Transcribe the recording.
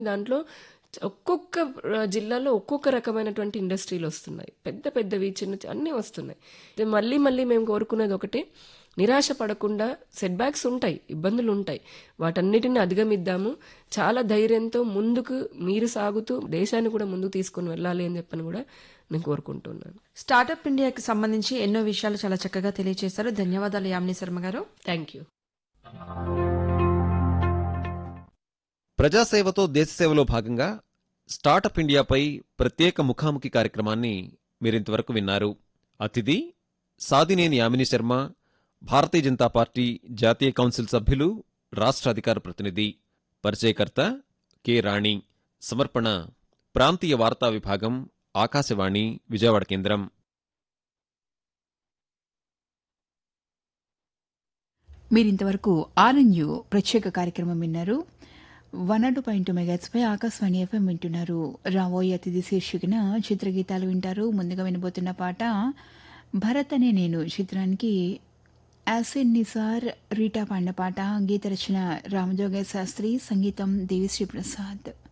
దాంట్లో ఒక్కొక్క ఆహ్, జిల్లాలో ఒక్కొక్క రకమైనటువంటి ఇండస్ట్రీలొస్తున్నాయి. పెద్ద పెద్దవి, చిన్న చి అన్నీ వస్తున్నాయి. అయితే మళ్ళీ మళ్ళీ మేము కోరుకునేది ఒకటే, నిరాశ పడకుండా సెట్‌బ్యాక్స్ ఉంటాయి, ఇబ్బందులుంటాయి. వాటన్నిటిని అధిగమిద్దాము. చాలా ధైర్యంతో ముందుకు మీరు సాగుతూ దేశాన్ని కూడా ముందుకు తీసుకొని వెళ్ళాలి అని చెప్పని కూడా నేను కోరుకుంటున్నాను. స్టార్టప్ ఇండియాకి సంబంధించి ఎన్నో విషయాలు చాలా చక్కగా తెలియజేశారు. ధన్యవాదాలు యామిని శర్మ గారు. Thank you. ప్రజాసేవతో దేశసేవలో భాగంగా స్టార్టప్ ఇండియాపై ప్రత్యేక ముఖాముఖి కార్యక్రమాన్ని మీరింతవరకు విన్నారు అతిథి సాదినేని యామిని శర్మ భారతీయ జనతా పార్టీ జాతీయ కౌన్సిల్ సభ్యులు రాష్ట్ర అధికార ప్రతినిధి పరిచయకర్త కె రాణి సమర్పణ ప్రాంతీయ వార్తా విభాగం ఆకాశవాణి విజయవాడ కేంద్రం మీరింతవరకు ఆర్ఎన్యు ప్రత్యేక కార్యక్రమం విన్నారు వన్ నాట్ పాయింట్ మెగాట్స్పై ఆకాశవాణి ఎఫ్ఎం వింటున్నారు రాబోయే అతిథి శీర్షికన చిత్రగీతాలు వింటారు ముందుగా వినబోతున్న పాట భరత్ అనే నేను చిత్రానికి యాసిన్ నిసార్ రీటా పాడిన పాట గీత రచన రామజోగ శాస్త్రి సంగీతం దేవిశ్రీ ప్రసాద్